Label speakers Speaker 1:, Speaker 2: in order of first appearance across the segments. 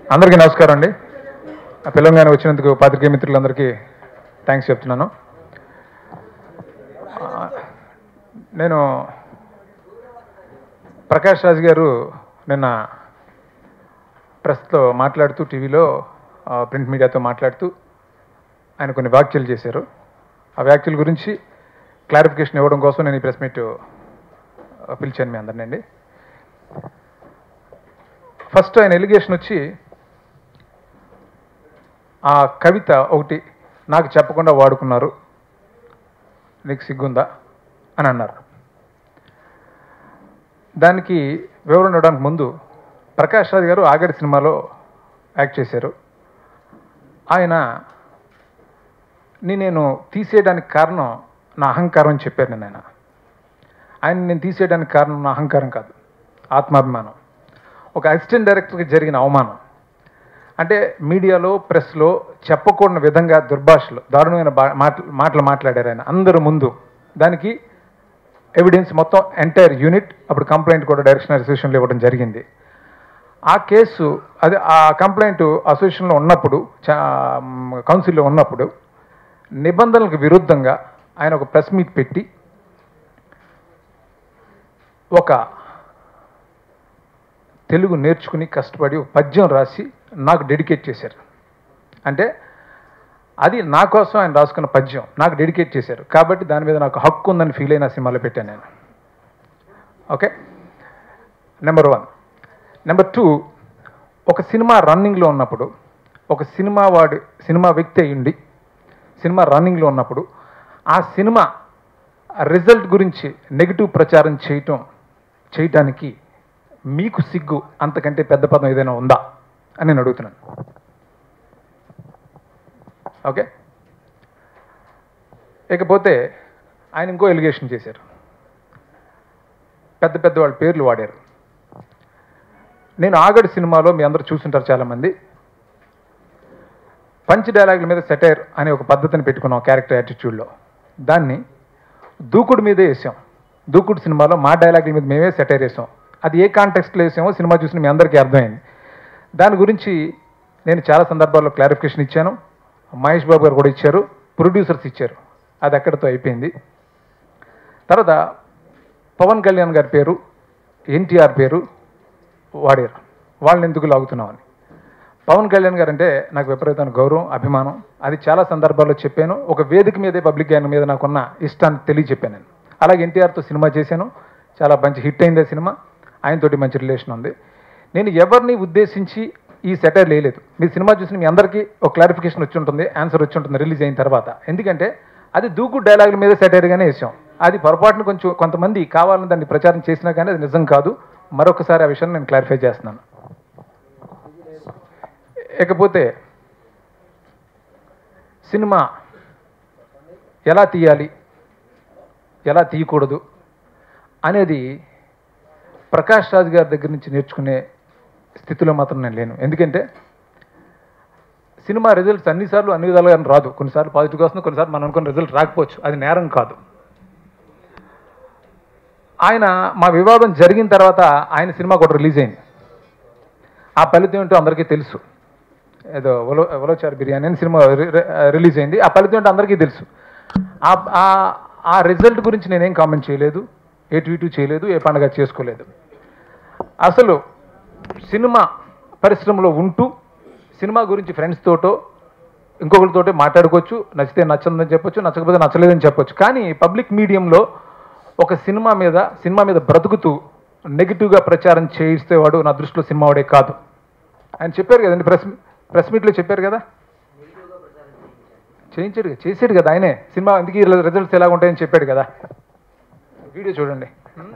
Speaker 1: అందరికీ నమస్కారం అండి ఆ తెలంగాణ వచ్చినందుకు పాత్రికేయ మిత్రులందరికీ థ్యాంక్స్ చెప్తున్నాను ఆ, నేను ప్రకాష్ రాజ్ గారు నిన్న ప్రెస్తో మాట్లాడుతూ టీవీలో ప్రింట్ మీడియాతో మాట్లాడుతూ ఆయన కొన్ని వ్యాఖ్యలు చేశారు ఆ వ్యాఖ్యల గురించి క్లారిఫికేషన్ ఇవ్వడం కోసం నేను ఈ ప్రెస్ మీట్ పిలిచాను మీ అందరినండి ఫస్ట్ ఆయన ఎలిగేషన్ వచ్చి ఆ కవిత ఒకటి నాకు చెప్పకుండా వాడుకున్నారు నీకు సిగ్గుందా అని అన్నారు దానికి వివరణ ఇవ్వడానికి ముందు ప్రకాష్ రాజ్ గారు ఆగడి సినిమాలో యాక్ట్ చేశారు ఆయన ని నేను తీసేయడానికి కారణం నా అహంకారం అని చెప్పారు నేను ఆయన ఆయన నేను తీసేయడానికి కారణం నా అహంకారం కాదు ఆత్మాభిమానం ఒక అసిస్టెంట్ డైరెక్టర్కి జరిగిన అవమానం అంటే మీడియాలో ప్రెస్లో చెప్పకూడని విధంగా దుర్భాషలు దారుణమైన బా- మాటలు మాటలు మాట్లాడారు ఆయన అందరూ ముందు దానికి ఎవిడెన్స్ మొత్తం ఎంటైర్ యూనిట్ అప్పుడు కంప్లైంట్ కూడా డైరెక్షన్ అసోసియేషన్లో ఇవ్వడం జరిగింది ఆ కేసు అది ఆ కంప్లైంట్ అసోసియేషన్లో ఉన్నప్పుడు చా- మ్, కౌన్సిల్లో ఉన్నప్పుడు నిబంధనలకు విరుద్ధంగా ఆయన ఒక ప్రెస్ మీట్ పెట్టి ఒక తెలుగు నేర్చుకుని కష్టపడి ఒక పద్యం రాసి నాకు డెడికేట్ చేశారు అంటే అది నా కోసం ఆయన రాసుకున్న పద్యం నాకు డెడికేట్ చేశారు కాబట్టి దాని మీద నాకు హక్కు ఉందని ఫీల్ అయిన సినిమాలో పెట్టాను నేను okay number one number two ఒక సినిమా రన్నింగ్లో ఉన్నప్పుడు ఒక సినిమా వాడి సినిమా వ్యక్తి అయ్యుండి సినిమా రన్నింగ్లో ఉన్నప్పుడు ఆ సినిమా రిజల్ట్ గురించి నెగిటివ్ ప్రచారం చేయటం చేయటానికి మీకు సిగ్గు అంతకంటే పెద్ద పదం ఏదైనా ఉందా అని నేను అడుగుతున్నాను ఓకే ఇకపోతే ఆయన ఇంకో ఎలిగేషన్ చేశారు పెద్ద పెద్ద వాళ్ళ పేర్లు వాడారు నేను ఆగడు సినిమాలో మీ అందరూ చూసుంటారు చాలామంది పంచ్ డైలాగుల మీద సెటైర్ అనే ఒక పద్ధతిని పెట్టుకున్నాం క్యారెక్టర్ యాటిట్యూడ్లో దాన్ని దూకుడు మీదే వేసాం దూకుడు సినిమాలో మా డైలాగుల మీద మేమే సెటైర్ వేసాం అది ఏ కాంటెక్స్ట్లో వేసామో సినిమా చూసిన మీ అందరికీ అర్థమైంది దాని గురించి నేను చాలా సందర్భాల్లో క్లారిఫికేషన్ ఇచ్చాను మహేష్ బాబు గారు కూడా ఇచ్చారు ప్రొడ్యూసర్స్ ఇచ్చారు అది అక్కడితో అయిపోయింది తర్వాత పవన్ కళ్యాణ్ గారి పేరు ఎన్టీఆర్ పేరు వాడారు వాళ్ళని ఎందుకు లాగుతున్నామని పవన్ కళ్యాణ్ గారు అంటే నాకు విపరీతమైన గౌరవం అభిమానం అది చాలా సందర్భాల్లో చెప్పాను ఒక వేదిక మీదే పబ్లిక్ ఆయన మీద నాకున్న ఇష్టాన్ని తెలియచెప్పాను నేను అలాగే ఎన్టీఆర్తో సినిమా చేశాను చాలా మంచి హిట్ అయింది ఆ సినిమా ఆయనతోటి మంచి రిలేషన్ ఉంది నేను ఎవరిని ఉద్దేశించి ఈ సెటైర్ లేలేదు మీ సినిమా చూసిన మీ అందరికీ ఒక క్లారిఫికేషన్ వచ్చి ఉంటుంది ఆన్సర్ వచ్చి ఉంటుంది రిలీజ్ అయిన తర్వాత ఎందుకంటే అది దూకు డైలాగుల మీద సెటైర్గానే వేసాం అది పొరపాటున కొంచెం కొంతమంది కావాలని దాన్ని ప్రచారం చేసినా కానీ అది నిజం కాదు మరొకసారి ఆ విషయాన్ని నేను క్లారిఫై చేస్తున్నాను ఇకపోతే సినిమా ఎలా తీయాలి ఎలా తీయకూడదు అనేది ప్రకాష్ రాజ్ గారి దగ్గర నుంచి నేర్చుకునే స్థితిలో మాత్రం నేను లేను ఎందుకంటే సినిమా రిజల్ట్స్ అన్నిసార్లు అన్ని విధాలుగా రాదు కొన్నిసార్లు పాజిటివ్గా వస్తుంది కొన్నిసార్లు మనం అనుకున్న రిజల్ట్ రాకపోవచ్చు అది నేరం కాదు ఆయన మా వివాదం జరిగిన తర్వాత ఆయన సినిమా కూడా రిలీజ్ అయింది ఆ ఫలితం ఏంటో అందరికీ తెలుసు ఏదో ఒలో ఒలోచార్ బిర్యానీ అని సినిమా రి- రి- రిలీజ్ అయింది ఆ ఫలితం ఏంటో అందరికీ తెలుసు ఆ- ఆ- ఆ రిజల్ట్ గురించి నేనేం కామెంట్ చేయలేదు ఏ ట్వీటు చేయలేదు ఏ పండగ చేసుకోలేదు అసలు సినిమా పరిశ్రమలో ఉంటూ సినిమా గురించి ఫ్రెండ్స్ తోటో ఇంకొకరితోటే మాట్లాడుకోవచ్చు నచ్చితే నచ్చదని చెప్పొచ్చు నచ్చకపోతే నచ్చలేదని చెప్పొచ్చు కానీ పబ్లిక్ మీడియంలో ఒక సినిమా మీద సినిమా మీద బ్రతుకుతూ నెగిటివ్గా ప్రచారం చేయిస్తేవాడు నా దృష్టిలో సినిమా వాడే కాదు ఆయన చెప్పారు కదండి ప్రెస్ ప్రెస్ మీట్లో చెప్పారు కదా చేయించాడు కదా చేసాడు కదా ఆయనే సినిమా ఎందుకు ఈ రిజల్ట్స్ ఎలా ఉంటాయని చెప్పాడు కదా వీడియో చూడండి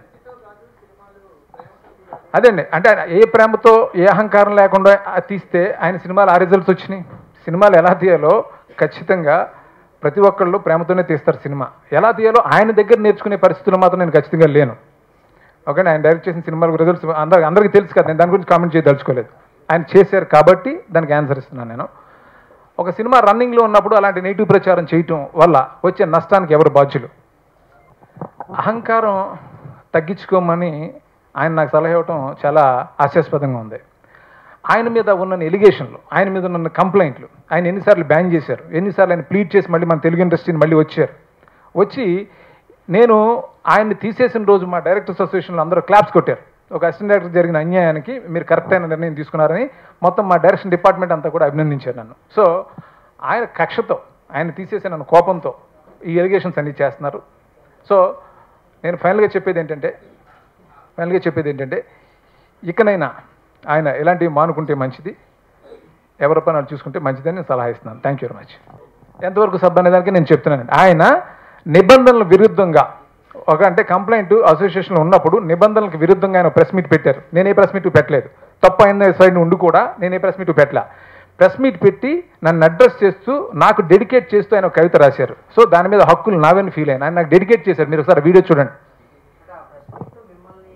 Speaker 1: అదండి అంటే ఆయన ఏ ప్రేమతో ఏ అహంకారం లేకుండా ఆ తీస్తే ఆయన సినిమాలు ఆ రిజల్ట్స్ వచ్చినాయి సినిమాలు ఎలా తీయాలో ఖచ్చితంగా ప్రతి ఒక్కళ్ళు ప్రేమతోనే తీస్తారు సినిమా ఎలా తీయాలో ఆయన దగ్గర నేర్చుకునే పరిస్థితుల్లో మాత్రం నేను ఖచ్చితంగా లేను ఓకే ఆయన డైరెక్ట్ చేసిన సినిమాలకు రిజల్ట్స్ అందరికి అందరికీ తెలుసు కదా నేను దాని గురించి కామెంట్ చేయదలుచుకోలేదు ఆయన చేశారు కాబట్టి దానికి ఆన్సర్ ఇస్తున్నాను నేను ఒక సినిమా రన్నింగ్లో ఉన్నప్పుడు అలాంటి నెగిటివ్ ప్రచారం చేయటం వల్ల వచ్చే నష్టానికి ఎవరు బాధ్యులు అహంకారం తగ్గించుకోమని ఆయన నాకు సలహా ఇవ్వటం చాలా హాస్యాస్పదంగా ఉంది ఆయన మీద ఉన్న ఎలిగేషన్లు ఆయన మీద ఉన్న కంప్లైంట్లు ఆయన ఎన్నిసార్లు బ్యాన్ చేశారు ఎన్నిసార్లు ఆయన ప్లీడ్ చేసి మళ్ళీ మన తెలుగు ఇండస్ట్రీని మళ్ళీ వచ్చారు వచ్చి నేను ఆయన్ని తీసేసిన రోజు మా డైరెక్టర్స్ అసోసియేషన్లో అందరూ క్లాప్స్ కొట్టారు ఒక అసిస్టెంట్ డైరెక్టర్ జరిగిన అన్యాయానికి మీరు కరెక్ట్ అయిన నిర్ణయం తీసుకున్నారని మొత్తం మా డైరెక్షన్ డిపార్ట్మెంట్ అంతా కూడా అభినందించారు నన్ను సో ఆయన కక్షతో ఆయన తీసేసే నన్ను కోపంతో ఈ ఎలిగేషన్స్ అన్ని చేస్తున్నారు సో నేను ఫైనల్గా చెప్పేది ఏంటంటే ఫైనల్గా చెప్పేది ఏంటంటే ఇకనైనా ఆయన ఎలాంటివి మానుకుంటే మంచిది ఎవరి పని వాళ్ళు చూసుకుంటే మంచిదని నేను సలహా ఇస్తున్నాను థ్యాంక్ యూ వెరీ మచ్ ఎంతవరకు సబ్ అనే దానికి నేను చెప్తున్నానండి ఆయన నిబంధనల విరుద్ధంగా ఒక అంటే కంప్లైంట్ అసోసియేషన్లో ఉన్నప్పుడు నిబంధనలకు విరుద్ధంగా ఆయన ప్రెస్ మీట్ పెట్టారు నేను ఏ ప్రెస్ మీట్ పెట్టలేదు తప్పు అయిన సైడ్ ఉండి కూడా నేను ఏ ప్రెస్ మీట్ పెట్టలా ప్రెస్ మీట్ పెట్టి నన్ను అడ్రస్ చేస్తూ నాకు డెడికేట్ చేస్తూ ఆయన ఒక కవిత రాశారు సో దాని మీద హక్కులు నావని ఫీల్ అయినా ఆయన నాకు డెడికేట్ చేశారు మీరు ఒకసారి వీడియో చూడండి
Speaker 2: ఇంకా ఆ ప్రశ్నతో మిమ్మల్ని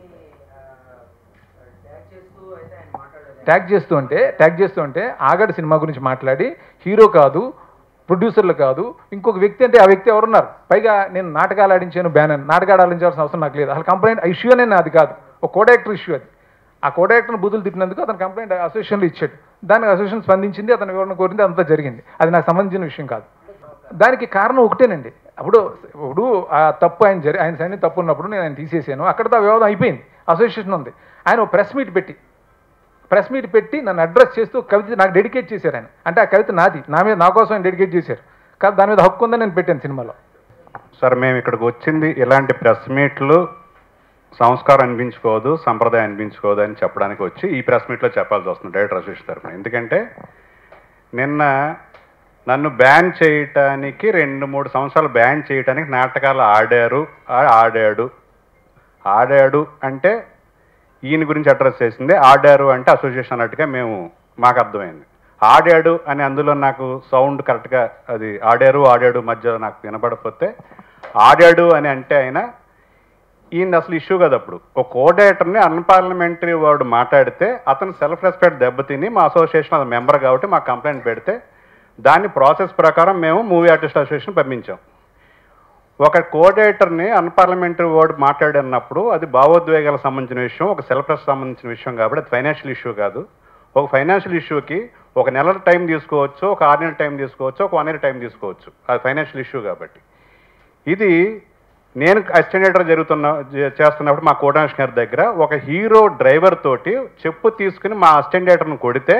Speaker 2: ట్యాగ్ చేస్తూ అయితే ఆయన మాట్లాడలేదు
Speaker 1: ట్యాగ్ చేస్తూ ఉంటే ట్యాగ్ చేస్తూ ఉంటే ఆగడి సినిమా గురించి మాట్లాడి హీరో కాదు ప్రొడ్యూసర్లు కాదు ఇంకొక వ్యక్తి అంటే ఆ వ్యక్తి ఎవరున్నారు పైగా నేను నాటకాలు ఆడించాను బ్యాన్ నాటకాలు ఆడించాల్సిన అవసరం నాకు లేదు అసలు కంప్లైంట్ ఇష్యూ అనే నాది కాదు ఒక కోడాక్టర్ ఇష్యూ అది ఆ కోడాక్టర్ని బుద్ధులు తిట్టినందుకు అతను కంప్లైంట్ అసోసియేషన్లో ఇచ్చాడు దానికి అసోసియేషన్ స్పందించింది అతను వివరణ కోరింది అంతా జరిగింది అది నాకు సంబంధించిన విషయం కాదు దానికి కారణం ఒకటేనండి అప్పుడు ఇప్పుడు ఆ తప్పు ఆయన జరి ఆయన సైన్ తప్పు ఉన్నప్పుడు నేను ఆయన తీసేసాను అక్కడతో ఆ వివాదం అయిపోయింది అసోసియేషన్ ఉంది ఆయన ఒక ప్రెస్ మీట్ పెట్టి ప్రెస్ మీట్ పెట్టి నన్ను అడ్రస్ చేస్తూ కవిత నాకు డెడికేట్ చేశారు ఆయన అంటే ఆ కవిత నాది నా మీద నా కోసం ఆయన డెడికేట్ చేశారు కాదు దాని మీద హక్కు ఉందని నేను పెట్టాను సినిమాలో
Speaker 3: సార్ మేము ఇక్కడికి వచ్చింది ఇలాంటి ప్రెస్ మీట్లు సంస్కారం అనిపించుకోదు సంప్రదాయం అనిపించుకోదు అని చెప్పడానికి వచ్చి ఈ ప్రెస్ మీట్లో చెప్పాల్సి వస్తుంది డైరెక్టర్ అసోసియేషన్ తరఫున ఎందుకంటే నిన్న నన్ను బ్యాన్ చేయటానికి రెండు మూడు సంవత్సరాలు బ్యాన్ చేయటానికి నాటకాలు ఆడారు ఆ- ఆడాడు ఆడాడు అంటే ఈయన గురించి అడ్రస్ చేసింది ఆడారు అంటే అసోసియేషన్ అన్నట్టుగా మేము మాకు అర్థమైంది ఆడాడు అని అందులో నాకు సౌండ్ కరెక్ట్గా అది ఆడారు ఆడాడు మధ్య నాకు వినపడకపోతే ఆడాడు అని అంటే ఆయన ఈయన అసలు ఇష్యూ కదా అప్పుడు ఒక కోఆర్డినేటర్ని అన్పార్లమెంటరీ వాడు మాట్లాడితే అతను సెల్ఫ్ రెస్పెక్ట్ దెబ్బతిని మా అసోసియేషన్ అది మెంబర్ కాబట్టి మా కంప్లైంట్ పెడితే దాని ప్రాసెస్ ప్రకారం మేము మూవీ ఆర్టిస్ట్ అసోసియేషన్ పంపించాం ఒక కోఆర్డినేటర్ని అన్పార్లమెంటరీ వర్డ్ మాట్లాడినప్పుడు అది భావోద్వేగాలకు సంబంధించిన విషయం ఒక సెల్ఫ్ రెస్ సంబంధించిన విషయం కాబట్టి అది ఫైనాన్షియల్ ఇష్యూ కాదు ఒక ఫైనాన్షియల్ ఇష్యూకి ఒక నెల టైం తీసుకోవచ్చు ఒక ఆరు నెలల టైం తీసుకోవచ్చు ఒక వన్ ఇయర్ టైం తీసుకోవచ్చు అది ఫైనాన్షియల్ ఇష్యూ కాబట్టి ఇది నేను అసిస్టెంట్ జరుగుతున్న జే- చేస్తున్నప్పుడు మా కోఆర్డినేషన్ దగ్గర ఒక హీరో డ్రైవర్ తోటి చెప్పు తీసుకుని మా అసిస్టెంట్ కొడితే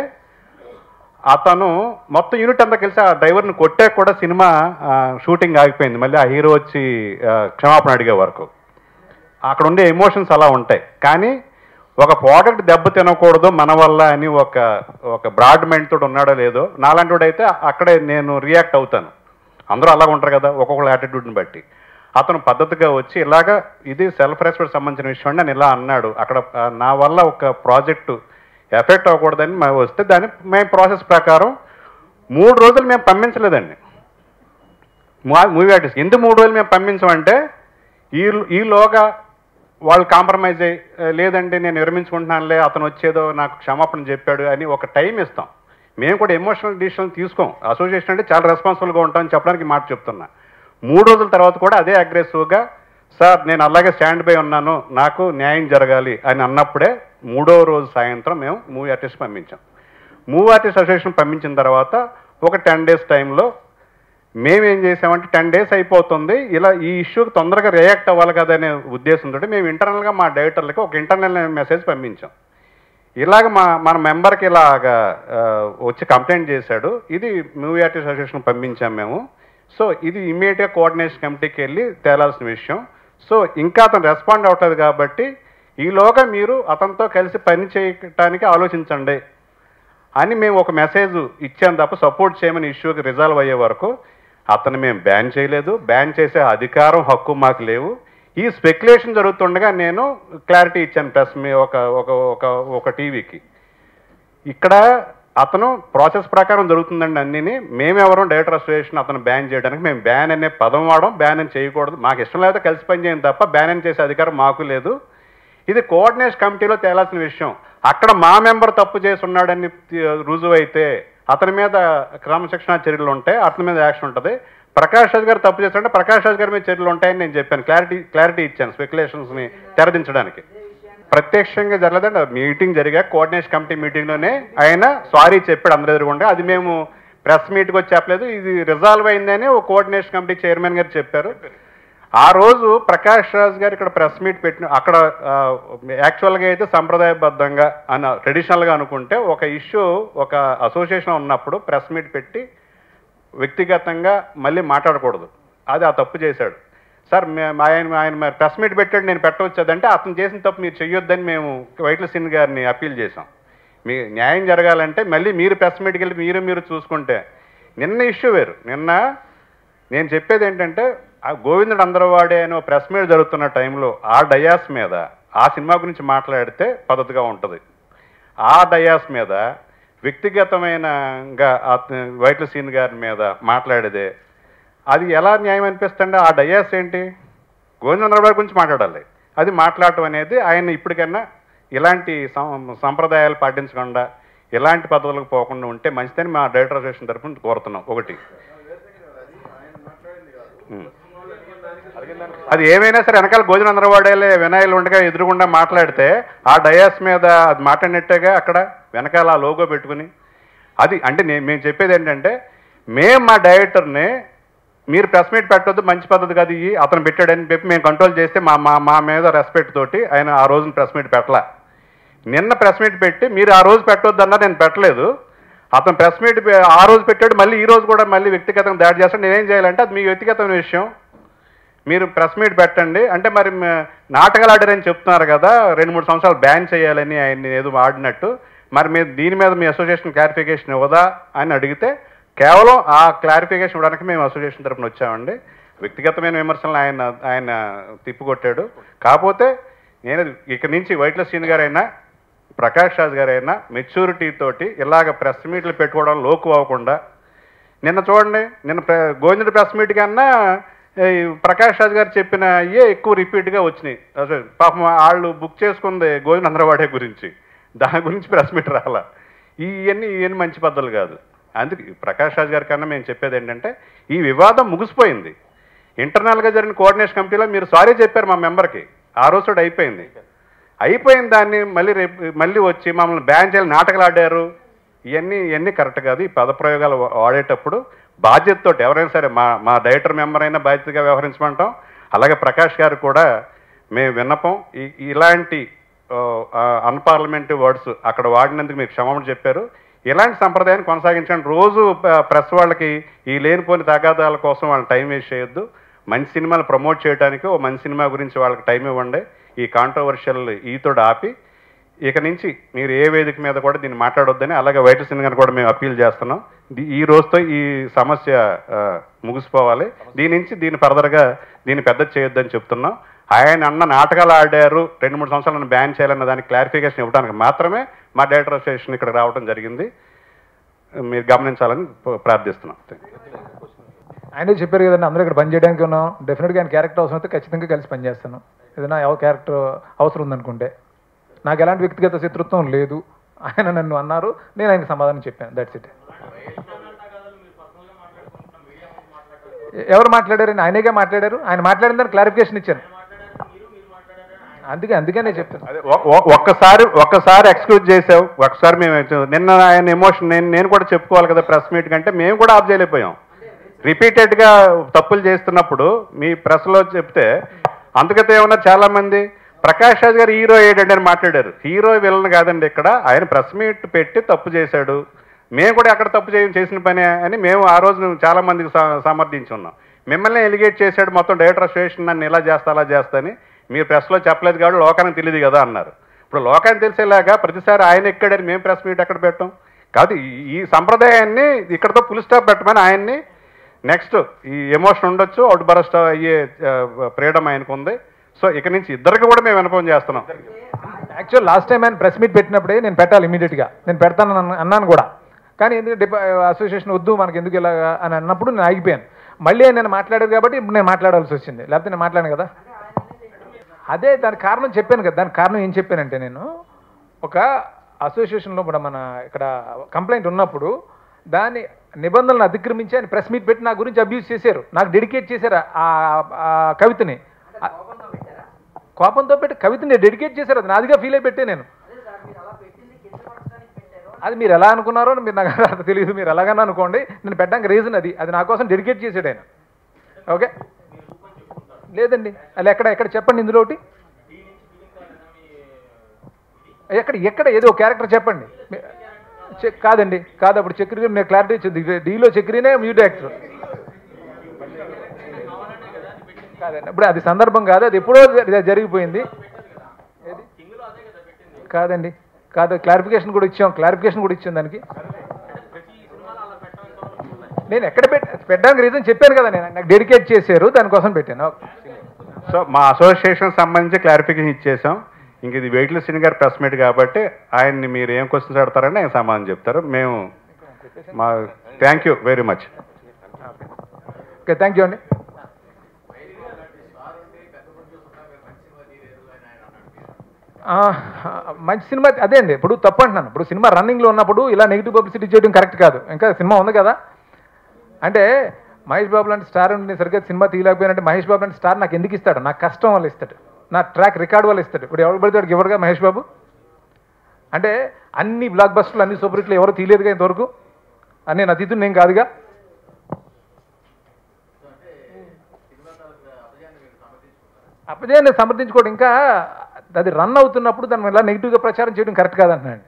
Speaker 3: అతను మొత్తం యూనిట్ అంతా కలిసి ఆ డ్రైవర్ని కొట్టే కూడా సినిమా ఆ, షూటింగ్ ఆగిపోయింది మళ్ళీ ఆ హీరో వచ్చి ఆ, క్షమాపణ అడిగే వరకు అక్కడ ఉండే ఎమోషన్స్ అలా ఉంటాయి కానీ ఒక ప్రోడక్ట్ దెబ్బ తినకూడదు మన వల్ల అని ఒక ఒక బ్రాడ్ మైండ్ తోటి ఉన్నాడో లేదో నాలాంటి అయితే అక్కడే నేను రియాక్ట్ అవుతాను అందరూ అలాగ ఉంటారు కదా ఒక్కొక్కళ్ళ యాటిట్యూడ్ని బట్టి అతను పద్ధతిగా వచ్చి ఇలాగా ఇది సెల్ఫ్ రెస్పెక్ట్ సంబంధించిన విషయం అండి అని ఇలా అన్నాడు అక్కడ ఆ, నా వల్ల ఒక ప్రాజెక్టు ఎఫెక్ట్ అవ్వకూడదని మేము వస్తే దాని మేము ప్రాసెస్ ప్రకారం మూడు రోజులు మేము పంపించలేదండి మూవీ ఆర్టిస్ట్ ఎందుకు మూడు రోజులు మేము పంపించమంటే ఈ ఈలోగా వాళ్ళు కాంప్రమైజ్ అయ్యి "ఆ, లేదండి నేను విరమించుకుంటున్నానులే అతను వచ్చేదో నాకు క్షమాపణ చెప్పాడు అని ఒక టైం ఇస్తాం మేము కూడా ఎమోషనల్ డిసిషన్ తీసుకోం అసోసియేషన్ అంటే చాలా రెస్పాన్సిబుల్గా ఉంటామని చెప్పడానికి ఈ మాట చెప్తున్నా మూడు రోజుల తర్వాత కూడా అదే అగ్రెసివ్గా సార్ నేను అలాగే స్టాండ్ బై ఉన్నాను నాకు న్యాయం జరగాలి అని అన్నప్పుడే మూడో రోజు సాయంత్రం మేము మూవీ ఆర్టిస్ట్ పంపించాం మూవీ ఆర్టిస్ట్ అసోసియేషన్ పంపించిన తర్వాత ఒక టెన్ డేస్ టైంలో మేము ఏం చేసామంటే టెన్ డేస్ అయిపోతుంది ఇలా ఈ ఇష్యూకి తొందరగా రియాక్ట్ అవ్వాలి కదా అనే ఉద్దేశంతో మేము ఇంటర్నల్గా మా డైరెక్టర్లకి ఒక ఇంటర్నల్ మెసేజ్ పంపించాం ఇలాగ మా మన మెంబర్కి ఇలాగా ఆ, వచ్చి కంప్లైంట్ చేశాడు ఇది మూవీ ఆర్టిస్ట్ అసోసియేషన్ పంపించాం మేము సో ఇది ఇమీడియట్గా కోఆర్డినేషన్ కమిటీకి వెళ్ళి తేలాల్సిన విషయం సో ఇంకా అతను రెస్పాండ్ అవ్వట్లేదు కాబట్టి ఈలోగా మీరు అతనితో కలిసి పని చేయటానికి ఆలోచించండి అని మేము ఒక మెసేజ్ ఇచ్చాం తప్ప సపోర్ట్ చేయమని ఇష్యూకి రిజాల్వ్ అయ్యే వరకు అతను మేము బ్యాన్ చేయలేదు బ్యాన్ చేసే అధికారం హక్కు మాకు లేవు ఈ స్పెక్యులేషన్ జరుగుతుండగా నేను క్లారిటీ ఇచ్చాను ప్రెస్ మీ ఒక ఒక ఒక ఒక టీవీకి ఇక్కడ అతను ప్రాసెస్ ప్రకారం జరుగుతుందండి అన్నీని మేమెవరం డైరెక్టర్ అసోసియేషన్ అతను బ్యాన్ చేయడానికి మేము బ్యాన్ అనే పదం వాడడం బ్యాన్ అని చేయకూడదు మాకు ఇష్టం లేకపోతే కలిసి పని చేయం తప్ప బ్యాన్ అని చేసే అధికారం మాకు లేదు ఇది కోఆర్డినేషన్ కమిటీలో తేలాల్సిన విషయం అక్కడ మా మెంబర్ తప్పు చేసి ఉన్నాడని తి- రుజువు అయితే అతని మీద క్రమశిక్షణ చర్యలు ఉంటాయి అతని మీద యాక్షన్ ఉంటుంది ప్రకాష్ రాజ్ గారు తప్పు చేస్తుంటే ప్రకాష్ రాజ్ గారి మీద చర్యలు ఉంటాయని నేను చెప్పాను క్లారిటీ క్లారిటీ ఇచ్చాను స్పెక్యులేషన్స్ని తెరదించడానికి ప్రత్యక్షంగా జరగలేదండి మీటింగ్ జరిగా కోఆర్డినేషన్ కమిటీ మీటింగ్లోనే ఆయన సారీ చెప్పాడు అందరి ఎదురుగుండా అది మేము ప్రెస్ మీట్కి వచ్చి చెప్పలేదు ఇది రిజాల్వ్ అయిందని ఒక కోఆర్డినేషన్ కమిటీ చైర్మన్ గారు చెప్పారు ఆ రోజు ప్రకాష్ రాజ్ గారు ఇక్కడ ప్రెస్ మీట్ పెట్టిన అక్కడ ఆ, యాక్చువల్గా అయితే సంప్రదాయబద్ధంగా అని ట్రెడిషనల్గా అనుకుంటే ఒక ఇష్యూ ఒక అసోసియేషన్ ఉన్నప్పుడు ప్రెస్ మీట్ పెట్టి వ్యక్తిగతంగా మళ్ళీ మాట్లాడకూడదు అది ఆ తప్పు చేశాడు సార్ మే- ఆయన ఆయన ప్రెస్ మీట్ పెట్టాడు నేను పెట్టవచ్చదంటే అతను చేసిన తప్పు మీరు చెయ్యొద్దని మేము వైట్ల సిన్ గారిని అప్పీల్ చేసాం మీ న్యాయం జరగాలంటే మళ్ళీ మీరు ప్రెస్ మీట్కి వెళ్ళి మీరు మీరు చూసుకుంటే నిన్న ఇష్యూ వేరు నిన్న నేను చెప్పేది ఏంటంటే ఆ గోవిందుడు అందరవాడే అనే ఒక ప్రెస్ మీట్ జరుగుతున్న టైంలో ఆ డయాస్ మీద ఆ సినిమా గురించి మాట్లాడితే పద్ధతిగా ఉంటుంది ఆ డయాస్ మీద వ్యక్తిగతమైనగా అత- వైట్ల సీన్ గారి మీద మాట్లాడేదే అది ఎలా న్యాయం అనిపిస్తుంది ఆ డయాస్ ఏంటి గోవిందరావు గురించి మాట్లాడాలి అది మాట్లాడటం అనేది ఆయన ఇప్పటికన్నా ఇలాంటి సం- సంప్రదాయాలు పాటించకుండా ఇలాంటి పద్ధతులకు పోకుండా ఉంటే మంచిదని మా డైరెక్టర్ అసోసియేషన్ తరఫున కోరుతున్నాం ఒకటి ఉం. అది ఏమైనా సరే వెనకాల భోజనం అందరవాడేలే వినాయలు ఉండగా ఎదురుగుండా మాట్లాడితే ఆ డయాస్ మీద అది మాట్లాడినట్టుగా అక్కడ వెనకాల ఆ లోగో పెట్టుకుని అది అంటే నేను మేము చెప్పేది ఏంటంటే మేము మా డైరెక్టర్ని మీరు ప్రెస్ మీట్ పెట్టొద్దు మంచి పద్ధతి కాదు ఇవి అతను పెట్టాడని చెప్పి మేము కంట్రోల్ చేస్తే మా మా మా మీద రెస్పెక్ట్ తోటి ఆయన ఆ రోజున ప్రెస్ మీట్ పెట్టలా నిన్న ప్రెస్ మీట్ పెట్టి మీరు ఆ రోజు పెట్టొద్దు అన్నా నేను పెట్టలేదు అతను ప్రెస్ మీట్ పె- ఆ రోజు పెట్టాడు మళ్ళీ ఈ రోజు కూడా మళ్ళీ వ్యక్తిగతంగా దాడి చేస్తాడు నేనేం చేయాలంటే అది మీ వ్యక్తిగతమైన విషయం మీరు ప్రెస్ మీట్ పెట్టండి అంటే మరి మ- నాటకాలు ఆడారని చెప్తున్నారు కదా రెండు మూడు సంవత్సరాలు బ్యాన్ చేయాలని ఆయన ఏదో ఆడినట్టు మరి మీరు దీని మీద మీ అసోసియేషన్ క్లారిఫికేషన్ ఇవ్వదా అని అడిగితే కేవలం ఆ క్లారిఫికేషన్ ఇవ్వడానికి మేము అసోసియేషన్ తరపున వచ్చామండి వ్యక్తిగతమైన విమర్శలను ఆయన ఆయన తిప్పికొట్టాడు కాకపోతే నేను ఇక నుంచి వైట్ల శ్రీని గారైనా ప్రకాష్ రాజ్ గారైనా మెచ్యూరిటీ తోటి ఇలాగ ప్రెస్ మీట్లు పెట్టుకోవడం లోకు అవ్వకుండా నిన్న చూడండి నిన్న ప్ర- గోవిందుడి ప్రెస్ మీట్ కన్నా ఈ ప్రకాష్ రాజ్ గారు చెప్పిన అయ్యే ఎక్కువ రిపీట్గా వచ్చినాయి అసలు పాపం వాళ్ళు బుక్ చేసుకుంది గోవింద్ అందరవాడే గురించి దాని గురించి ప్రెస్ మీట్ రాలా ఇవన్నీ ఇవన్నీ మంచి పద్ధతులు కాదు అందుకే ప్రకాష్ రాజ్ గారి కన్నా మేము చెప్పేది ఏంటంటే ఈ వివాదం ముగిసిపోయింది ఇంటర్నల్గా జరిగిన కోఆర్డినేషన్ కమిటీలో మీరు సారీ చెప్పారు మా మెంబర్కి ఆ రోజు తోటి అయిపోయింది అయిపోయిన దాన్ని మళ్ళీ రేపు మళ్ళీ వచ్చి మమ్మల్ని బ్యాన్ చేయాలి నాటకాలు ఆడారు ఇవన్నీ ఇవన్నీ కరెక్ట్ కాదు ఈ పదప్రయోగాలు వా- వాడేటప్పుడు బాధ్యతతోటి ఎవరైనా సరే మా మా డైరెక్టర్ మెంబర్ అయినా బాధ్యతగా వ్యవహరించమంటాం అలాగే ప్రకాష్ గారు కూడా మేము విన్నపం ఈ- ఇలాంటి అన్పార్లమెంటరీ వర్డ్స్ అక్కడ వాడినందుకు మీకు క్షమాపణ చెప్పారు ఇలాంటి సంప్రదాయాన్ని కొనసాగించండి రోజు ప- ప్రెస్ వాళ్ళకి ఈ లేనిపోని తగాదాల కోసం వాళ్ళని టైం వేస్ట్ చేయొద్దు మంచి సినిమాలు ప్రమోట్ చేయడానికి ఓ మంచి సినిమా గురించి వాళ్ళకి టైం ఇవ్వండి ఈ కాంట్రవర్షియల్ ఈతో ఆపి ఇక నుంచి మీరు ఏ వేదిక మీద కూడా దీన్ని మాట్లాడొద్దని అలాగే వైట్ సినిమా కూడా మేము అప్పీల్ చేస్తున్నాం ది- ఈ రోజుతో ఈ సమస్య ఆ, ముగిసిపోవాలి దీని నుంచి దీన్ని ఫర్దర్గా దీన్ని పెద్ద చేయొద్దని చెప్తున్నాం ఆయన అన్న నాటకాలు ఆడారు రెండు మూడు సంవత్సరాలను బ్యాన్ చేయాలన్న దానికి క్లారిఫికేషన్ ఇవ్వడానికి మాత్రమే మా డైరెక్టర్ అసోసియేషన్ ఇక్కడ రావడం జరిగింది మీరు గమనించాలని ప్రార్థిస్తున్నాం Thank you.
Speaker 1: ఆయనే చెప్పారు కదండి అందరూ ఇక్కడ పని చేయడానికి ఉన్నాం డెఫినెట్గా ఆయన క్యారెక్టర్ అవసరం అయితే ఖచ్చితంగా కలిసి పనిచేస్తాను ఏదైనా ఎవరి క్యారెక్టర్ అవసరం ఉందనుకుంటే నాకు ఎలాంటి వ్యక్తిగత శత్రుత్వం లేదు ఆయన నన్ను అన్నారు నేను ఆయనకి సమాధానం చెప్పాను దట్స్ ఇట్ ఎవరు మాట్లాడారని ఆయనేగా మాట్లాడారు ఆయన మాట్లాడిన దానికి క్లారిఫికేషన్ ఇచ్చాను అందుకే అందుకే నేను చెప్తాను
Speaker 3: అదే ఒ- ఒ- ఒక్కసారి ఒక్కసారి ఎక్స్క్యూజ్ చేసావు ఒకసారి మేము అయితే- నిన్న ఆయన ఎమోషన్ నేను నేను కూడా చెప్పుకోవాలి కదా ప్రెస్ మీట్ కంటే మేము కూడా ఆఫ్ చేయలేకపోయాం రిపీటెడ్గా తప్పులు చేస్తున్నప్పుడు మీ ప్రెస్లో చెప్తే అందుకతే ఏమన్నా చాలా మంది ప్రకాష్ రాజ్ గారు హీరో ఏంటంటే అని మాట్లాడారు హీరో విలన్ కాదండి ఇక్కడ ఆయన ప్రెస్ మీట్ పెట్టి తప్పు చేశాడు మేము కూడా ఎక్కడ తప్పు చేయ చేసిన పని అని మేము ఆ రోజు చాలా మందికి స- సమర్థించున్నాం మిమ్మల్ని ఎలిగేట్ చేశాడు మొత్తం డైరెక్టర్ అసోసియేషన్ నన్ను ఇలా చేస్తా అలా చేస్తా అని మీరు ప్రెస్లో చెప్పలేదు కాబట్టి లోకానికి తెలియదు కదా అన్నారు ఇప్పుడు లోకానికి తెలిసేలాగా ప్రతిసారి ఆయన ఎక్కడని మేము ప్రెస్ మీట్ ఎక్కడ పెట్టాం కాదు ఈ- ఈ సంప్రదాయాన్ని ఇక్కడతో ఫుల్ స్టాప్ పెట్టమని ఆయన్ని నెక్స్ట్ ఈ ఎమోషన్ ఉండొచ్చు అవుట్ బరస్ట్ అయ్యే ఫ్రీడమ్ ఆయనకు ఉంది సో ఇక నుంచి ఇద్దరికి కూడా మేము వినపం చేస్తున్నాం
Speaker 1: యాక్చువల్ లాస్ట్ టైం ఆయన ప్రెస్ మీట్ పెట్టినప్పుడే నేను పెట్టాలి ఇమీడియట్గా నేను పెడతాను అన్న- అన్నాను కూడా కానీ ఎందుకు డిపా అసోసియేషన్ వద్దు మనకి ఎందుకు ఇలా అని అన్నప్పుడు నేను ఆగిపోయాను మళ్ళీ ఆయన నేను మాట్లాడారు కాబట్టి ఇప్పుడు నేను మాట్లాడాల్సి వచ్చింది లేకపోతే నేను మాట్లాడాను కదా అదే దాని కారణం చెప్పాను కదా దానికి కారణం ఏం చెప్పానంటే నేను ఒక అసోసియేషన్లో కూడా మన ఇక్కడ కంప్లైంట్ ఉన్నప్పుడు దాని నిబంధనలను అతిక్రమించి ఆయన ప్రెస్ మీట్ పెట్టి నా గురించి అబ్యూజ్ చేశారు నాకు డెడికేట్ చేశారు ఆ ఆ కవితని కోపంతో పెట్టి కవితని డెడికేట్ చేశారు అది నాదిగా ఫీల్ అయి పెట్టే నేను
Speaker 2: అదే సార్ మీరు అలా పెట్టింది కింద పడడానికి పెట్టారు
Speaker 1: అది మీరు ఎలా అనుకున్నారో అని మీరు నాకు అంత తెలియదు మీరు ఎలాగన్నా అనుకోండి నేను పెట్టడానికి రీజన్ అది అది నా కోసం డెడికేట్ చేసాడు ఆయన ఓకే లేదండి అలా ఎక్కడ ఎక్కడ చెప్పండి ఇందులో ఒకటి ఎక్కడ ఎక్కడ ఏదో క్యారెక్టర్ చెప్పండి మీ- చె- కాదండి కాదు అప్పుడు చక్రి నేను క్లారిటీ ఇచ్చింది డీలో చక్రినే మ్యూట్ యాక్టర్ కాదండి ఇప్పుడు అది సందర్భం కాదు అది ఎప్పుడో జ- జరిగిపోయింది ఏది? కాదండి కాదు క్లారిఫికేషన్ కూడా ఇచ్చాం క్లారిఫికేషన్ కూడా ఇచ్చాం దానికి నేను ఎక్కడ పెట్ పెట్టడానికి రీజన్ చెప్పాను కదా నేను నాకు డెడికేట్ చేశారు దానికోసం పెట్టాను ఓకే.
Speaker 3: సో మా అసోసియేషన్ సంబంధించి క్లారిఫికేషన్ ఇచ్చేసాం ఇంక ఇది వెయిట్లెస్ సిన్ గారి ప్రెస్ మీట్ కాబట్టి ఆయన్ని మీరు ఏం క్వశ్చన్స్ అడతారని ఆయన సమాధానం చెప్తారు మేము మా thank you very much
Speaker 1: okay thank you అండి ఆ, మంచి సినిమా అదే అండి ఇప్పుడు తప్పు అంటున్నాను ఇప్పుడు సినిమా రన్నింగ్లో ఉన్నప్పుడు ఇలా నెగిటివ్ పబ్లిసిటీ చేయడం కరెక్ట్ కాదు ఇంకా సినిమా ఉంది కదా అంటే మహేష్ బాబు లాంటి స్టార్ ఉండి సరిగ్గా సినిమా తీయలేకపోయినట్టు మహేష్ బాబు లాంటి స్టార్ నాకు ఎందుకు ఇస్తాడు నా కష్టం వల్ల ఇస్తాడు నా ట్రాక్ రికార్డ్ వల్ల ఇస్తాడు ఇప్పుడు ఎవరు పడితే వాడికి ఎవరుగా మహేష్ బాబు అంటే అన్ని బ్లాక్ బస్టర్లు అన్ని సూపర్ హిట్లు ఎవరు తీయలేదుగా ఇంతవరకు అని నేను అతిథులు నేను కాదుగా అపజయాన్ని సమర్థించుకోవడం ఇంకా అది రన్ అవుతున్నప్పుడు దాన్ని ఇలా నెగిటివ్గా ప్రచారం చేయడం కరెక్ట్ కాదంటున్నాను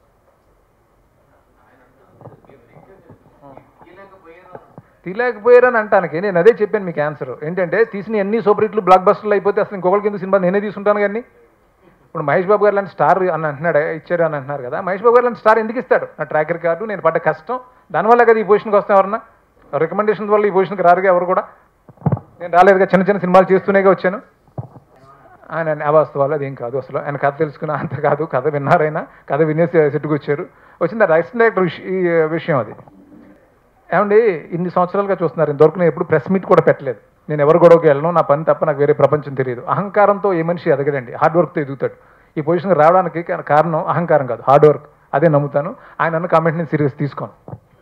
Speaker 1: తీయలేకపోయారని అంటానికి నేను అదే చెప్పాను మీకు ఆన్సర్ ఏంటంటే తీసిన ఎన్ని సూపర్ హిట్లు బ్లాక్ బస్టర్లు అయిపోతే అసలు ఇంకొకరికి ఎందుకు సినిమా నేనే తీసుకుంటాను కానీ ఇప్పుడు మహేష్ బాబు గారు లాంటి స్టార్ అని అంటున్నాడు ఇచ్చారు అని అంటున్నారు కదా మహేష్ బాబు గారు లాంటి స్టార్ ఎందుకు ఇస్తాడు నా ట్రాక్ రికార్డు నేను పడ్డ కష్టం దానివల్ల కదా ఈ పొజిషన్కి వస్తాం ఎవరన్నా రికమెండేషన్ వల్ల ఈ పొజిషన్కి రారుగా ఎవరు కూడా నేను రాలేదుగా చిన్న చిన్న సినిమాలు చేస్తూనేగా వచ్చాను ఆయన అవాస్తవాలు అదేం కాదు అసలు ఆయన కథ తెలుసుకున్న అంత కాదు కథ విన్నారైనా కథ వినేసి సెట్టుకు వచ్చారు వచ్చింది రైట్ డైరెక్టర్ ఈ విషయం అది ఏమండి ఇన్ని సంవత్సరాలుగా చూస్తున్నారు ఇంతవరకు నేను ఎప్పుడు ప్రెస్ మీట్ కూడా పెట్టలేదు నేను ఎవరు గొడవకి వెళ్ళను నా పని తప్ప నాకు వేరే ప్రపంచం తెలియదు అహంకారంతో ఏ మనిషి ఎదగదండి హార్డ్ వర్క్తో ఎదుగుతాడు ఈ పొజిషన్కి రావడానికి కా- కారణం అహంకారం కాదు హార్డ్ వర్క్ అదే నమ్ముతాను ఆయన అన్న కామెంట్ నేను సీరియస్ తీసుకోను